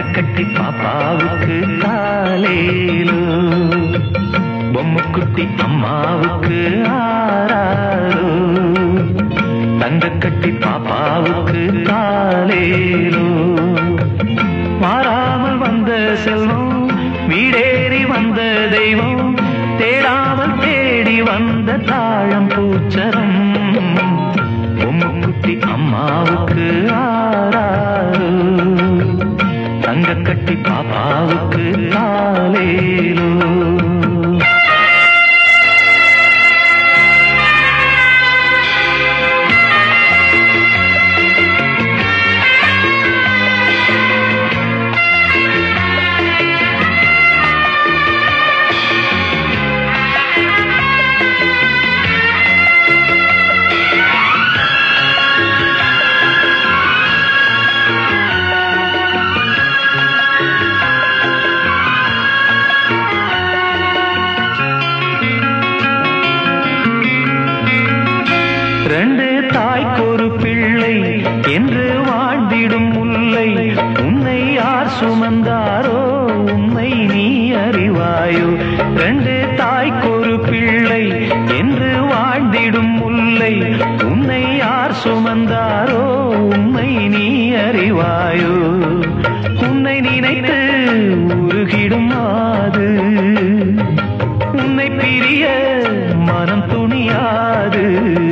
கட்டி பாப்பாவுக்கு காலேலோ பொம்முக்குட்டி அம்மாவுக்கு ஆராரோ தங்க கட்டி பாப்பாவுக்கு காலேலோ மாறாமல் வந்த செல்வம் வீடேறி வந்த தெய்வம் தேடாமல் தேடி வந்த தாழம் பூச்சரம் பொம்முக்குட்டி அம்மாவுக்கு ஆராரோ தங்க கட்டி பாப்பாவுக்கு காலேலோ ரெண்டு தாய்க்கொரு பிள்ளை என்று வாழ்ந்திடும் முல்லை உன்னை யார் சுமந்தாரோ உண்மை நீ அறிவாயோ ரெண்டு தாய்க்கொரு பிள்ளை என்று வாழ்ந்திடும் முல்லை உன்னை யார் சுமந்தாரோ உண்மை நீ அறிவாயோ உன்னை நினைத்து உருகிடும் மாது உன்னை பிரிய மனம் துணியாது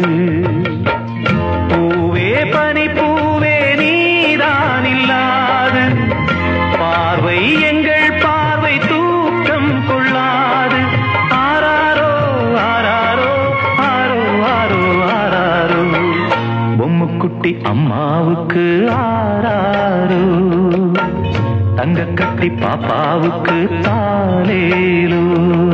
பூவே பனி பூவே நீதான் இல்லாது பார்வை எங்கள் பார்வை தூக்கம் கொள்ளாது ஆராரோ ஆராரோ ஆரோ ஆரோ ஆராரோ பொம்முக்குட்டி அம்மாவுக்கு ஆராரோ தங்க கட்டி பாப்பாவுக்கு தாலேலோ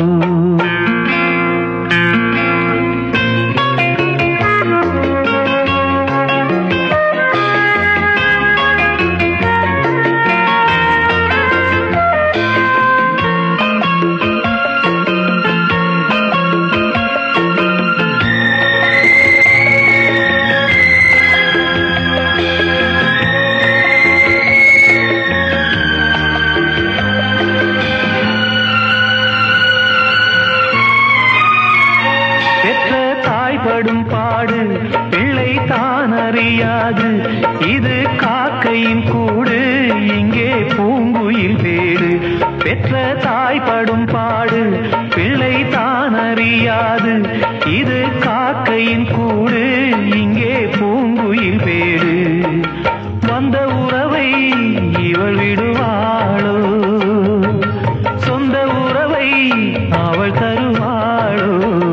பெற்ற தாய்படும் பாடு பிள்ளை தான் அறியாது இது காக்கையின் கூடு இங்கே பூங்குயில் வேடு பெற்ற தாய்படும் பாடு பிள்ளை தான் அறியாது இது காக்கையின் கூடு இங்கே பூங்குயில் வேடு வந்த உறவை இவள் விடுவாளோ சொந்த உறவை அவள் தருவாளோ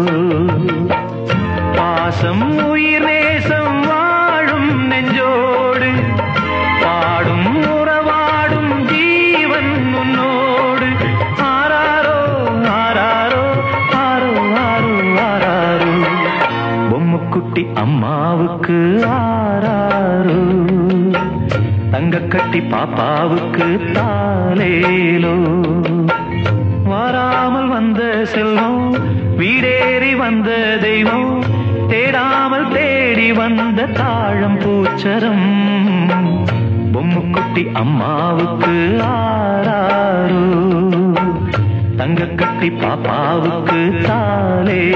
பாசம் உயிர் நேசம் வாழும் நெஞ்சோடு பாடும் உறவாடும் ஜீவன் உன்னோடு ஆராரோ ஆராரோ ஆரோ ஆரோ ஆராரோ பொம்முக்குட்டி அம்மாவுக்கு ஆராரோ தங்க கட்டி பாப்பாவுக்கு தாலேலோ வாராமல் வந்த செல்வம் வீடேறி வந்த தெய்வம் தேடாமல் தேடி வந்த தாழம் பூச்சரம் பொம்முக்குட்டி அம்மாவுக்கு ஆராரோ தங்க கட்டி பாப்பாவுக்கு தாலே